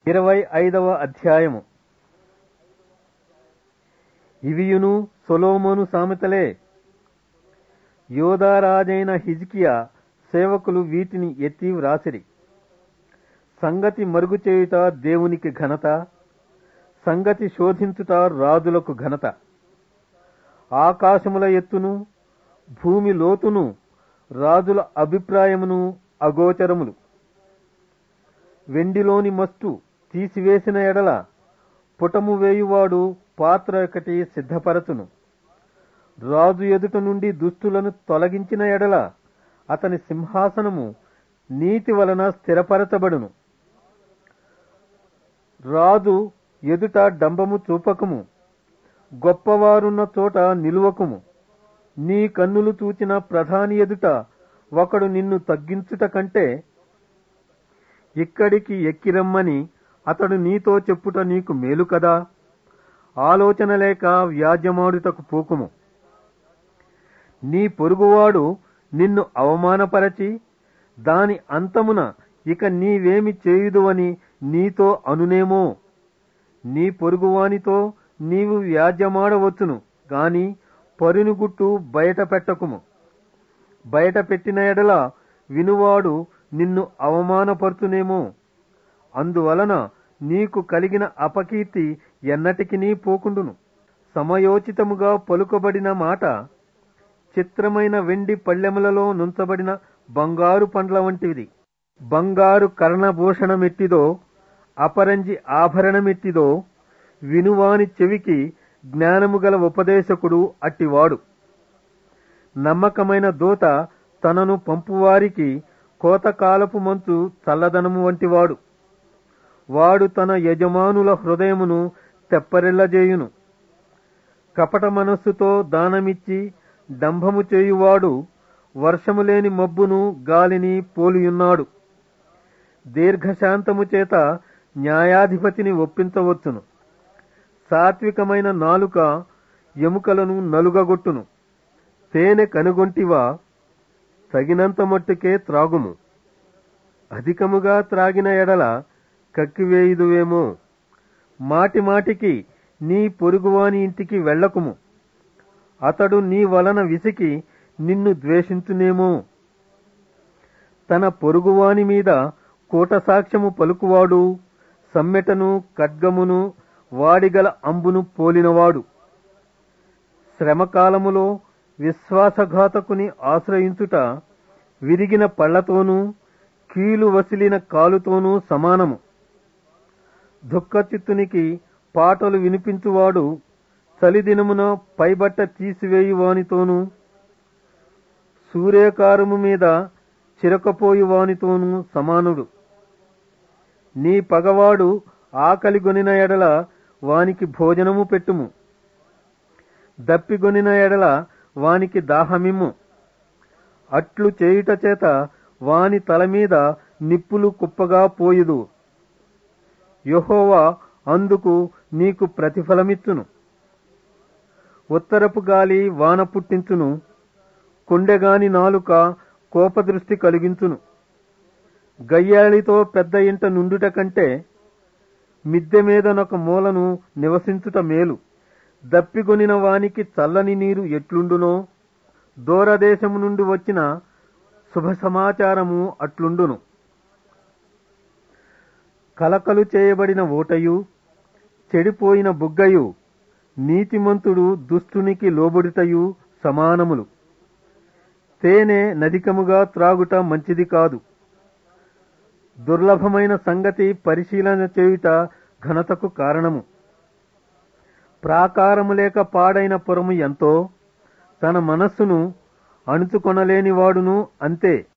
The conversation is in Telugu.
ఇరవై ఐదవ అధ్యాయము ఇవియును సొలోమోను సామెతలే యోధారాజైన హిజ్కియా సేవకులు వీటిని ఎత్తి వ్రాసిరి సంగతి మరుగు చేయుట దేవునికి ఘనత సంగతి శోధించుట రాజులకు ఘనత ఆకాశముల ఎత్తును భూమి లోతును రాజుల అభిప్రాయమును అగోచరములు వెండిలోని మస్టు తీసివేసిన ఎడల పుటము వేయువాడు పాత్ర ఒకటి సిద్ధపరచును రాజు ఎదుట నుండి దుస్తులను తొలగించిన ఎడల అతని సింహాసనము నీతి వలన స్థిరపరచబడును రాజు ఎదుట డంబము చూపకము గొప్పవారున్న చోట నిలువకుము నీ కన్నులు చూచిన ప్రధాని ఎదుట ఒకడు నిన్ను తగ్గించుట కంటే ఇక్కడికి ఎక్కిరమ్మని అతడు నీతో చెప్పుట నీకు మేలు కదా ఆలోచన లేక వ్యాజ్యమాడుటకు పోకుము నీ పొరుగువాడు నిన్ను అవమానపరచి దాని అంతమున ఇక నీవేమి చేయుదువని నీతో అనునేమో నీ పొరుగువానితో నీవు వ్యాజ్యమాడవచ్చును గాని పరుని గుట్టు బయట పెట్టకుము బయట పెట్టిన ఎడల వినువాడు నిన్ను అవమానపరుచునేమో అందువలన నీకు కలిగిన అపకీర్తి ఎన్నటికినీ పోకుండును సమయోచితముగా పలుకబడిన మాట చిత్రమైన వెండి పళ్ళెములలో నుంచబడిన బంగారు పండ్ల వంటిది బంగారు కర్ణభూషణమెట్టిదో అపరంజి ఆభరణమెట్టిదో వినువాని చెవికి జ్ఞానము గల ఉపదేశకుడు అట్టివాడు నమ్మకమైన దూత తనను పంపువారికి కోతకాలపు మంచు చల్లదనము వంటివాడు వాడు తన యజమానుల హృదయమును తెప్పరిల్లజేయును కపట మనస్సుతో దానమిచ్చి డంభము చేయువాడు వర్షము లేని మబ్బును గాలిని పోలియున్నాడు దీర్ఘశాంతము చేత న్యాయాధిపతిని ఒప్పించవచ్చును సాత్వికమైన నాలుక ఎముకలను నలుగగొట్టును తేనె కనుగొంటివా తగినంత మట్టుకే త్రాగుము అధికముగా త్రాగిన ఎడల కక్కివేయుదువేమో మాటి మాటికి నీ పొరుగువాని ఇంటికి వెళ్ళకుము అతడు నీ వలన విసికి నిన్ను ద్వేషించునేమో తన పొరుగువాని మీద కూటసాక్ష్యము పలుకువాడు సమ్మెటను ఖడ్గమును వాడిగల అంబును పోలినవాడు శ్రమకాలములో విశ్వాసఘాతకుని ఆశ్రయించుట విరిగిన పళ్లతోనూ కీలు వసిలిన కాలుతోనూ సమానము దుఃఖచిత్తునికి పాటలు వినిపించువాడు చలిదినమున పైబట్ట తీసివేయువానితోనూ సూర్యకారము మీద చిరకపోయువానితోనూ సమానుడు నీ పగవాడు ఆకలిగొనిన ఎడల వానికి భోజనము పెట్టుము దప్పిగొనిన ఎడల వానికి దాహమిమ్ము అట్లు చేయుట చేత వాని తల మీద నిప్పులు కుప్పగా పోయుదు యహోవా అందుకు నీకు ప్రతిఫలమిచ్చును ఉత్తరపు గాలి వాన పుట్టించును కొండెగాని నాలుక కోపదృష్టి కలిగించును గయ్యాళితో పెద్ద ఇంట నుండుట కంటే మిద్దె మీదనొక మూలను నివసించుట మేలు దప్పిగొనిన వానికి చల్లని నీరు ఎట్లుండునో దూరదేశము నుండి వచ్చిన శుభ సమాచారము అట్లుండును కలకలు చేయబడిన ఓటయు చెడిపోయిన బుగ్గయు నీతిమంతుడు దుష్టునికి లోబడుటయు సమానములు తేనె నదికముగా త్రాగుట మంచిది కాదు దుర్లభమైన సంగతి పరిశీలన చేయుట ఘనతకు కారణము ప్రాకారము లేక పాడైన పురము ఎంతో తన మనస్సును అణుచుకొనలేనివాడును అంతే